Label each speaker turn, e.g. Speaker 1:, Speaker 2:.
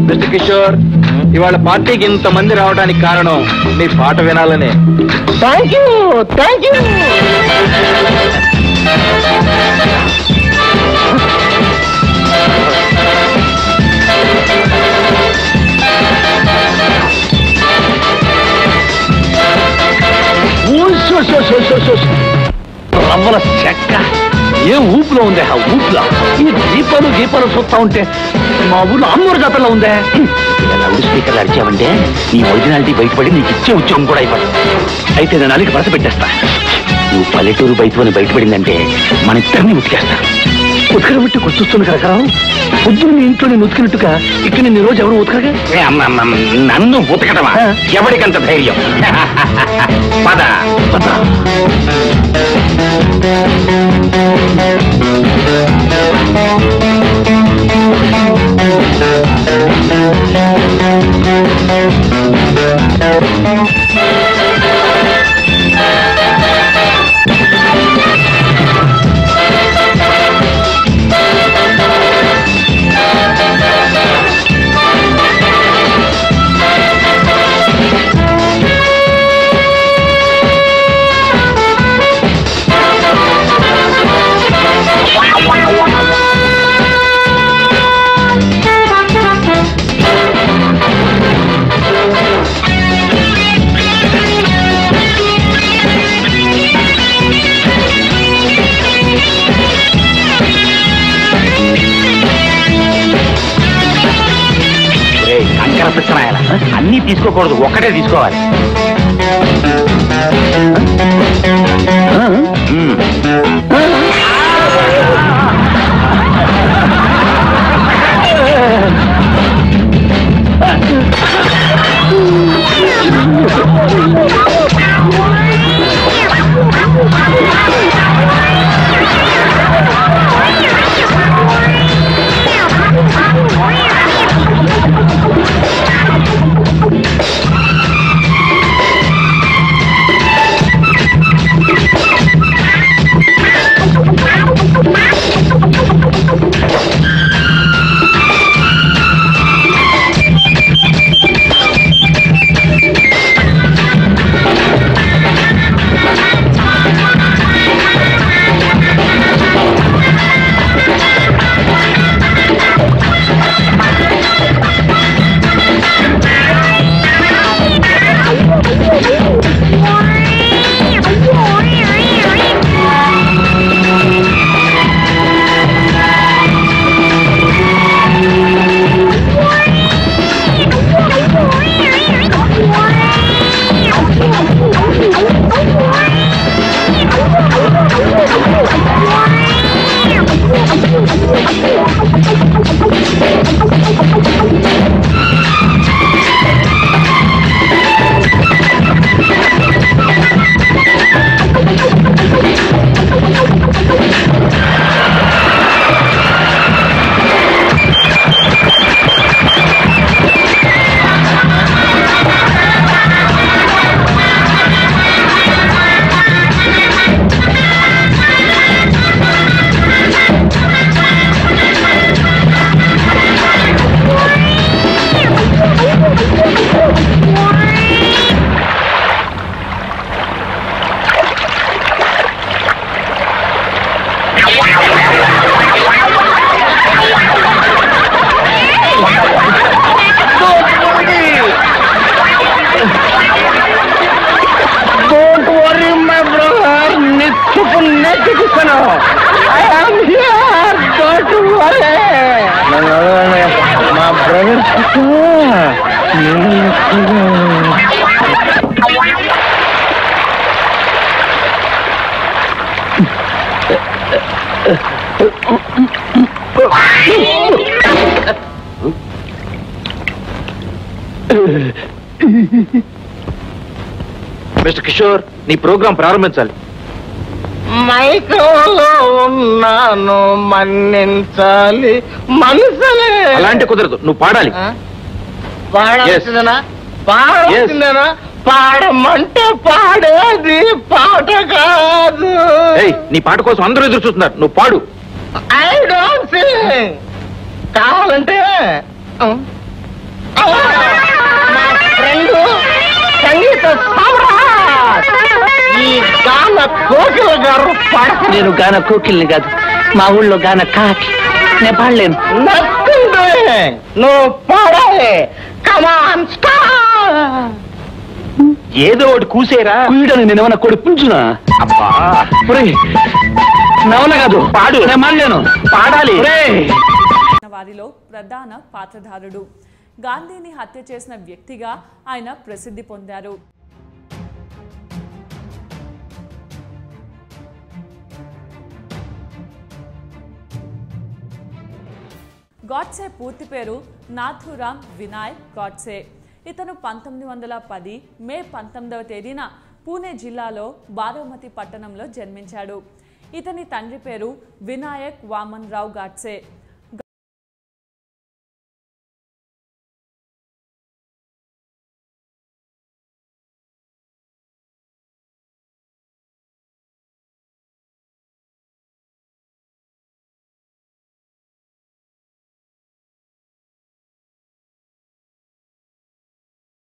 Speaker 1: Mister Kishore ఇవాళ పార్టీకి ఇంత మంది రావడానికి కారణం నీ పాట వినాలనే
Speaker 2: థ్యాంక్ యూ థ్యాంక్ యూ
Speaker 3: రవ్వల చెక్క ఏం ఊపులో ఉందే ఆ ఊపులో ఈ దీపాలు దీపాలు చూస్తా ఉంటే మా ఊళ్ళో అమ్మూరు జాతరలో ఉందే లౌడ్ స్పీకర్లు అడిచావంటే నీ ఒరిజినాలిటీ బయటపడి నీకు ఇచ్చే ఉద్యోగం కూడా అయిపోతుంది అయితే నేను అలిగి వరస పెట్టేస్తా నువ్వు పల్లెటూరు బయటని బయటపడిందంటే మన ఇద్దరిని ఉతికేస్తా ఉతకడం బట్టి గుర్తొస్తుంది కదా పొద్దున్న నీ ఇంట్లో నేను ఉతికినట్టుగా ఇక్కడ నేను రోజు ఎవరు ఉతకగా నన్ను ఉతకటమా ఎవరికంత ధైర్యం పద పద కంకర పిచ్చనాయాల అన్నీ తీసుకోకూడదు ఒక్కటే తీసుకోవాలి మ్మ్.
Speaker 2: డోంట్ వరీ మై బ్రదర్ నిత్యపు నెత్తికిస్తాను I am here don't worry మా బ్రదర్
Speaker 1: మిస్టర్ కిషోర్ నీ ప్రోగ్రాం ప్రారంభించాలి
Speaker 2: మైకంలో ఉన్నాను మన్నించాలి మనసులే
Speaker 1: అలాంటి కుదరదు నువ్వు పాడాలి
Speaker 2: ఆ? పాడాల్సిందేనా పాడాల్సిందేనా పాడమంటే పాడేది పాట కాదు
Speaker 1: ఏయ్ నీ పాట కోసం అందరూ ఎదురు చూస్తున్నారు నువ్వు పాడు
Speaker 2: ఐ డోంట్ సింగ్ కావాలంటే మా ఫ్రెండ్ సంగీత సామ్రాట్ ఈ గాన కోకిల గారు పాడ
Speaker 3: నేను గాన కోకిల్ని కాదు మా ఊళ్ళో గాన కాకి నేను పాడలేను
Speaker 2: నథింగ్ డూయింగ్ నువ్వు పాడాలి కమాన్ స్టార్
Speaker 1: ఏదో ఒకటి కూసేరా
Speaker 3: కుయ్యడానికి నేను ఏమన్నా కొడు పుంచునా
Speaker 1: అబ్బా
Speaker 3: ఒరేయ్, నవల కాదు
Speaker 1: పాడు.
Speaker 3: నేను మాడలేను
Speaker 1: పాడాలి
Speaker 3: ఒరేయ్,
Speaker 4: వారిలో ప్రధాన పాత్రధారుడు గాంధీని హత్య చేసిన వ్యక్తిగా ఆయన ప్రసిద్ధి పొందారు గాడ్సే పూర్తి పేరు నాథురామ్ వినాయక్ గాడ్సే ఇతను పంతొమ్మిది వందల పది మే పంతొమ్మిదవ తేదీన పూణే జిల్లాలో బారామతి పట్టణంలో జన్మించాడు ఇతని తండ్రి పేరు వినాయక్ వామన్ రావు గాడ్సే